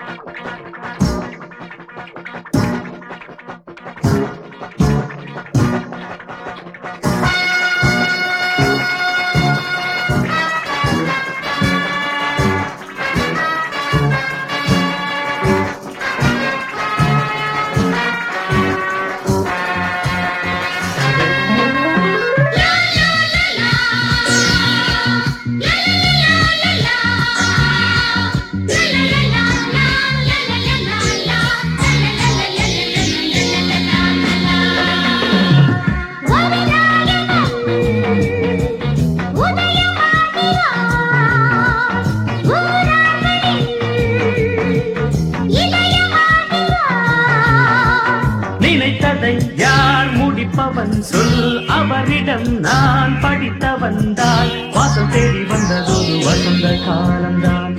நினைத்ததை யார் முடிப்பவன் சொல் அவரிடம் நான் படித்தவன் தான் வாசல் தேடி வந்ததொரு வசந்த காலம்தான்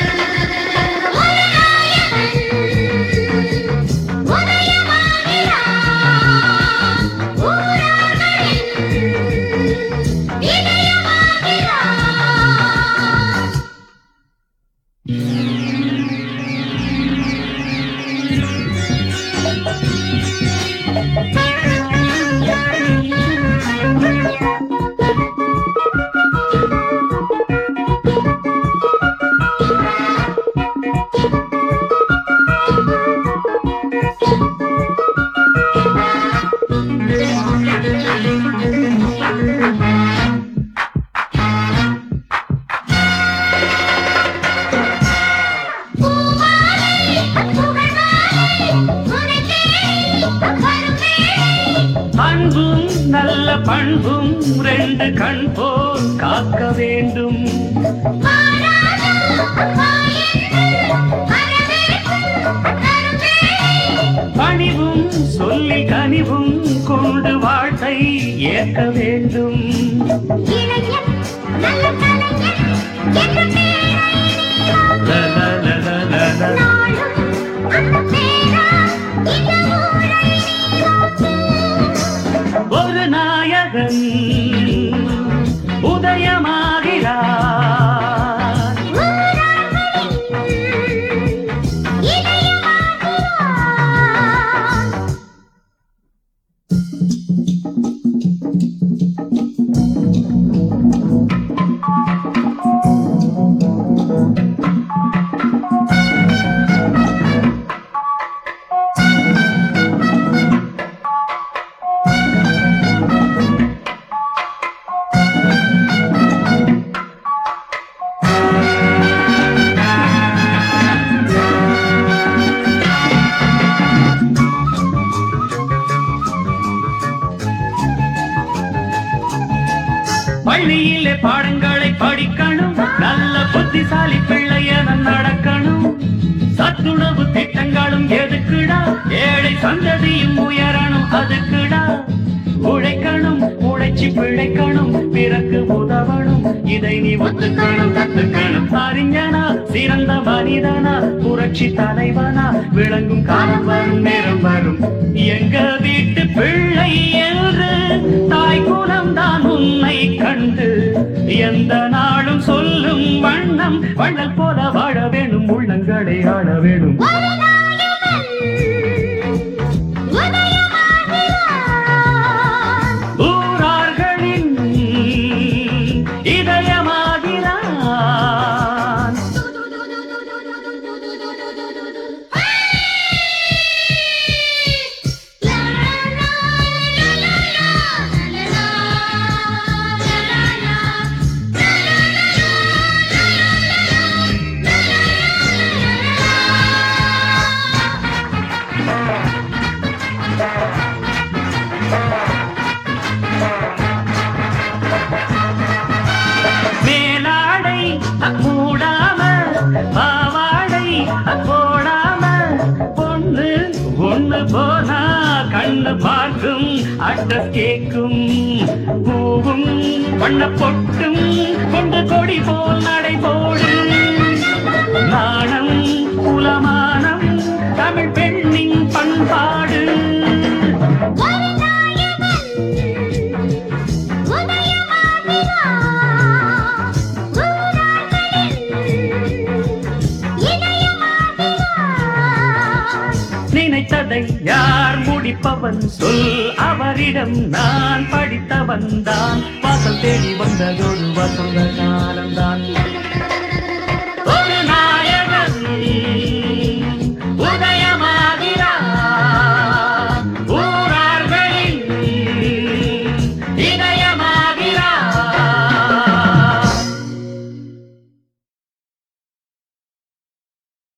அன்பும் நல்ல பண்பும் ரெண்டு கண் போல் காக்க வேண்டும் பணிவும் சொல்லி கனிவும் கொண்டு வாழ்த்தை ஏற்க வேண்டும் ல, ல, ல, ல, ல, ல. ஒரு நாயகன் உதயமாகிறார் பள்ளியிலே பாடங்களை படிக்கணும் நல்ல புத்திசாலி பிள்ளையன நடக்கணும் சத்துணவு திட்டங்களும் எதுக்குடா ஏழை சந்ததியும் உயரணும் அதுக்குடா உழைக்கணும் உழைச்சி பிழைக்கணும் பிறக்கு உதவணும் இதை நீ ஒத்துக்கணும் கத்துக்கணும் அறிஞனா சிறந்த மனிதனா புரட்சி தலைவனா விளங்கும் காலம் வரும் நேரம் வரும் எங்க வீட்டு பிள்ளை என்று தாய் குலம் தான் உன்னை கண்டு எந்த நாளும் சொல்லும் வண்ணம் வண்ணல் போல வாழ வேணும் உள்ளங்களை ஆள வேணும் ஊரார்களின் இதயமாகிறான் மேலாடை மூடாம பாவாடை போடாம பொண்ணு ஒண்ணு போனா கண்ணு பார்க்கும் அட்ட கேக்கும் பூவும் வண்ண பொட்டும் கொண்டு கொடி போல் நடை போடு நாணம் குலமானம் தமிழ் பெண்ணின் பண்பாடு உதயமாகிறான் யார் முடிப்பவன் சொல் அவரிடம் நான் படித்தவன் தான் வாசல் தேடி வந்ததொரு வசந்த காலம்தான்